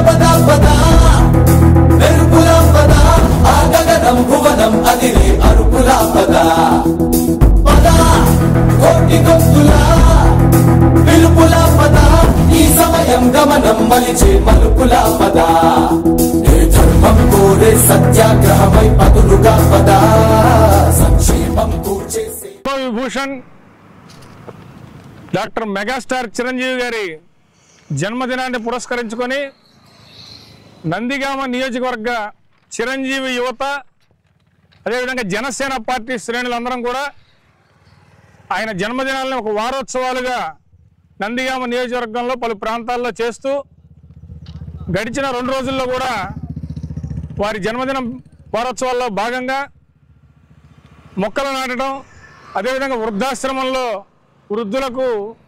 పద పద మెరుపుల పద ఆ గగనం భువనం అదిరే అరుపుల పద పద కోటి గొంతుల పిలుపుల పద ఈ సమయం గమనం మలిచే మలుపుల పద ఏ ధర్మం కోరే సత్యాగ్రహమై పదులుగా పద సంక్షేమం కూర్చేసే విభూషణ్ డాక్టర్ మెగాస్టార్ చిరంజీవి గారి జన్మదినాన్ని పురస్కరించుకొని నందిగామ నియోజకవర్గ చిరంజీవి యువత అదేవిధంగా జనసేన పార్టీ శ్రేణులందరం కూడా ఆయన జన్మదినాలను ఒక వారోత్సవాలుగా నందిగామ నియోజకవర్గంలో పలు ప్రాంతాల్లో చేస్తూ గడిచిన రెండు రోజుల్లో కూడా వారి జన్మదినం వారోత్సవాల్లో భాగంగా మొక్కలు నాటడం అదేవిధంగా వృద్ధాశ్రమంలో వృద్ధులకు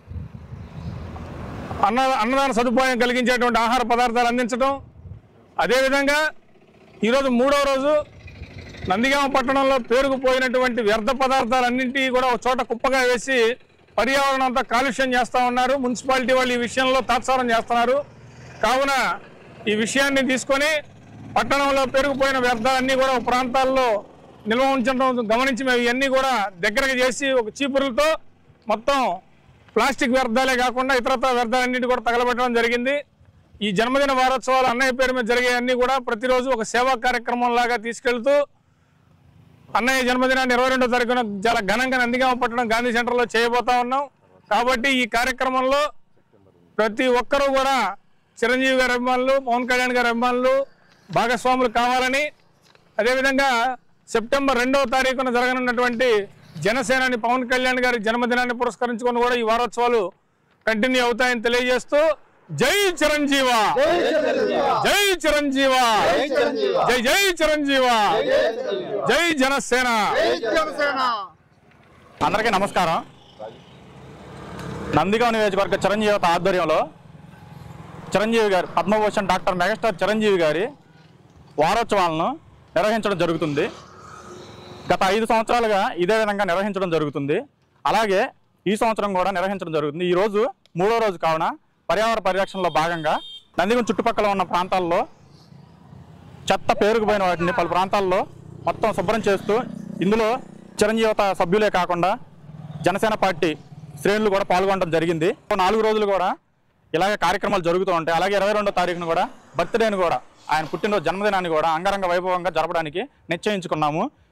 అన్న అన్నదాన సదుపాయం కలిగించేటువంటి ఆహార పదార్థాలు అందించడం అదేవిధంగా ఈరోజు మూడవ రోజు నందిగామ పట్టణంలో పేరుకుపోయినటువంటి వ్యర్థ పదార్థాలన్నింటినీ కూడా ఒక చోట కుప్పగా వేసి పర్యావరణం అంతా కాలుష్యం చేస్తూ ఉన్నారు మున్సిపాలిటీ వాళ్ళు ఈ విషయంలో తాత్సారం చేస్తున్నారు కావున ఈ విషయాన్ని తీసుకొని పట్టణంలో పెరిగిపోయిన వ్యర్థాలన్నీ కూడా ఒక ప్రాంతాల్లో నిల్వ ఉంచడం గమనించి మేము ఇవన్నీ కూడా దగ్గరకు చేసి ఒక చీపురులతో మొత్తం ప్లాస్టిక్ వ్యర్థాలే కాకుండా ఇతరత్ర వ్యర్థాలన్నింటి కూడా తగలబెట్టడం జరిగింది ఈ జన్మదిన వారోత్సవాలు అన్నయ్య పేరు మీద జరిగేవన్నీ కూడా ప్రతిరోజు ఒక సేవా కార్యక్రమం లాగా తీసుకెళ్తూ అన్నయ్య జన్మదినాన్ని ఇరవై రెండో తారీఖున చాలా ఘనంగా నందిగామ పట్టణం గాంధీ సెంటర్లో చేయబోతా ఉన్నాం కాబట్టి ఈ కార్యక్రమంలో ప్రతి ఒక్కరూ కూడా చిరంజీవి గారి అభిమానులు పవన్ కళ్యాణ్ గారి అభిమానులు భాగస్వాములు కావాలని అదేవిధంగా సెప్టెంబర్ రెండవ తారీఖున జరగనున్నటువంటి జనసేనాని పవన్ కళ్యాణ్ గారి జన్మదినాన్ని పురస్కరించుకొని కూడా ఈ వారోత్సవాలు కంటిన్యూ అవుతాయని తెలియజేస్తూ జై చిరంజీవ జై చిరంజీవ జై జై చిరంజీవ జై జనసేన అందరికీ నమస్కారం నందిగాం నియోజకవర్గ చిరంజీవి యువత ఆధ్వర్యంలో చిరంజీవి గారి పద్మభూషణ్ డాక్టర్ మెగాస్టార్ చిరంజీవి గారి వారోత్సవాలను నిర్వహించడం జరుగుతుంది గత ఐదు సంవత్సరాలుగా ఇదే విధంగా నిర్వహించడం జరుగుతుంది అలాగే ఈ సంవత్సరం కూడా నిర్వహించడం జరుగుతుంది ఈ రోజు మూడో రోజు కావున పర్యావరణ పరిరక్షణలో భాగంగా నందిగం చుట్టుపక్కల ఉన్న ప్రాంతాల్లో చెత్త పేరుకుపోయిన వాటిని పలు ప్రాంతాల్లో మొత్తం శుభ్రం చేస్తూ ఇందులో చిరంజీవత సభ్యులే కాకుండా జనసేన పార్టీ శ్రేణులు కూడా పాల్గొనడం జరిగింది నాలుగు రోజులు కూడా ఇలాగే కార్యక్రమాలు జరుగుతూ ఉంటాయి అలాగే ఇరవై రెండో తారీఖున కూడా బర్త్డేని కూడా ఆయన పుట్టినరోజు జన్మదినాన్ని కూడా అంగరంగ వైభవంగా జరపడానికి నిశ్చయించుకున్నాము